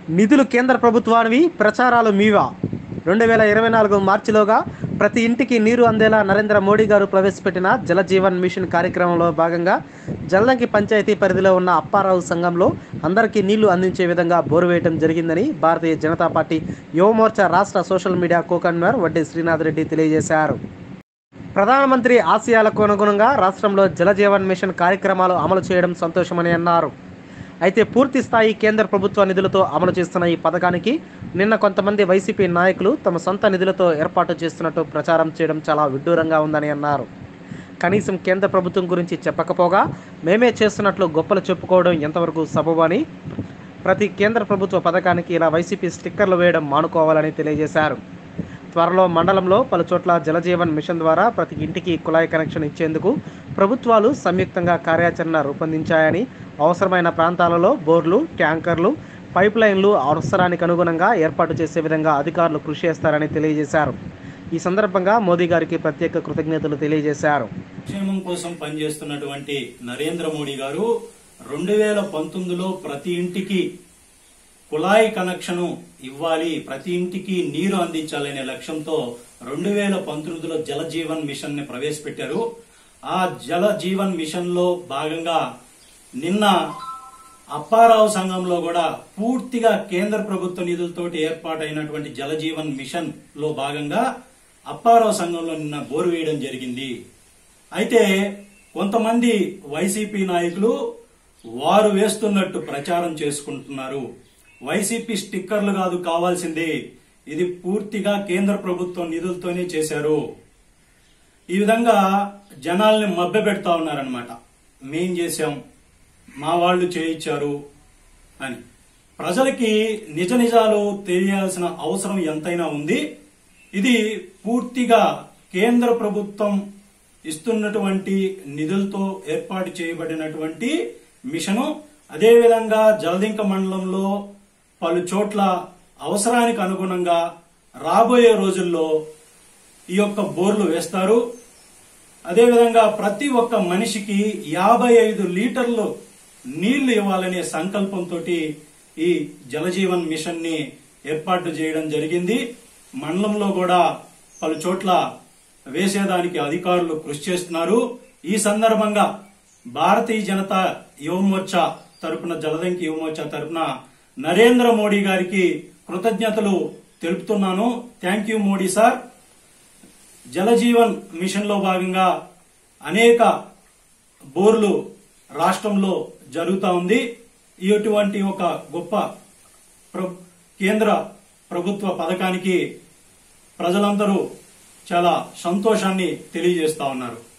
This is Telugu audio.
నిధులు కేంద్ర ప్రభుత్వానివి ప్రచారాలు మీవా రెండు వేల ఇరవై నాలుగు మార్చిలోగా ప్రతి ఇంటికి నీరు అందేలా నరేంద్ర మోడీ గారు ప్రవేశపెట్టిన జల జీవన్ మిషన్ కార్యక్రమంలో భాగంగా జల్లంకి పంచాయతీ పరిధిలో ఉన్న అప్పారావు సంఘంలో అందరికీ నీళ్లు అందించే విధంగా బోరు వేయడం జరిగిందని భారతీయ జనతా పార్టీ యువమోర్చా రాష్ట్ర సోషల్ మీడియా కోకన్వర్ వడ్డీ శ్రీనాథ్ రెడ్డి తెలియజేశారు ప్రధానమంత్రి ఆశయాలకు అనుగుణంగా రాష్ట్రంలో జలజీవన్ మిషన్ కార్యక్రమాలు అమలు చేయడం సంతోషమని అన్నారు అయితే పూర్తి స్థాయి కేంద్ర ప్రభుత్వ నిధులతో అమలు చేస్తున్న ఈ పథకానికి నిన్న కొంతమంది వైసీపీ నాయకులు తమ సొంత నిధులతో ఏర్పాటు చేస్తున్నట్టు ప్రచారం చేయడం చాలా విడ్డూరంగా ఉందని అన్నారు కనీసం కేంద్ర ప్రభుత్వం గురించి చెప్పకపోగా మేమే చేస్తున్నట్లు గొప్పలు చెప్పుకోవడం ఎంతవరకు సబబు అని ప్రతి కేంద్ర ప్రభుత్వ పథకానికి ఇలా వైసీపీ స్టిక్కర్లు వేయడం మానుకోవాలని తెలియజేశారు త్వరలో మండలంలో పలు చోట్ల జలజీవన్ మిషన్ ద్వారా ప్రతి ఇంటికి కుళాయి కనెక్షన్ ఇచ్చేందుకు ప్రభుత్వాలు సంయుక్తంగా కార్యాచరణ రూపొందించాయని అవసరమైన ప్రాంతాలలో బోర్లు ట్యాంకర్లు పైప్ లైన్లు అవసరానికి అనుగుణంగా ఏర్పాటు చేసే విధంగా అధికారులు కృషి చేస్తారని తెలియజేశారు ఈ సందర్భంగా మోదీ గారికి ప్రత్యేక కృతజ్ఞతలు తెలియజేశారు సంక్షేమం కోసం పనిచేస్తున్నటువంటి నరేంద్ర మోడీ గారు రెండు వేల పంతొమ్మిదిలో ప్రతి ఇంటికి కుళాయి కనెక్షన్ ఇవ్వాలి ప్రతి ఇంటికి నీరు అందించాలనే లక్ష్యంతో రెండు వేల పంతొమ్మిదిలో జల జీవన్ మిషన్ ని ప్రవేశపెట్టారు ఆ జల జీవన్ మిషన్ లో భాగంగా నిన్న అప్పారావు సంఘంలో కూడా పూర్తిగా కేంద్ర ప్రభుత్వ నిధులతోటి ఏర్పాటైనటువంటి జల జీవన్ మిషన్ లో భాగంగా అప్పారావు సంఘంలో నిన్న బోరు వేయడం జరిగింది అయితే కొంతమంది వైసీపీ నాయకులు వారు వేస్తున్నట్టు ప్రచారం చేసుకుంటున్నారు వైసీపీ స్టిక్కర్లు కాదు కావాల్సింది ఇది పూర్తిగా కేంద్ర ప్రభుత్వం నిధులతోనే చేశారు ఈ విధంగా జనాల్ని మభ్య పెడతా ఉన్నారనమాట మేం చేశాం మా వాళ్ళు చేయించారు అని ప్రజలకి నిజ నిజాలు తెలియాల్సిన అవసరం ఎంతైనా ఉంది ఇది పూర్తిగా కేంద్ర ప్రభుత్వం ఇస్తున్నటువంటి నిధులతో ఏర్పాటు చేయబడినటువంటి మిషను అదేవిధంగా జలదింక మండలంలో పలు చోట్ల అవసరానికి అనుగుణంగా రాబోయే రోజుల్లో ఈ యొక్క బోర్లు వేస్తారు అదేవిధంగా ప్రతి ఒక్క మనిషికి యాభై ఐదు లీటర్లు నీళ్లు ఇవ్వాలనే సంకల్పంతో ఈ జలజీవన్ మిషన్ ని ఏర్పాటు చేయడం జరిగింది మండలంలో కూడా పలు చోట్ల వేసేదానికి అధికారులు కృషి చేస్తున్నారు ఈ సందర్భంగా భారతీయ జనతా యువమోర్చా తరపున జలదంకి యువమోర్చా తరపున నరేంద్ర మోడీ గారికి కృతజ్ఞతలు తెలుపుతున్నాను thank you Modi sir Jal Jeevan mission లో భాగంగా అనేక బోర్లు రాష్ట్రంలో జరుగుతా ఉంది ఇటువంటి ఒక గొప్ప ప్ర- కేంద్ర ప్రభుత్వ పథకానికి ప్రజలందరూ చాలా సంతోషాన్ని తెలియజేస్తా ఉన్నారు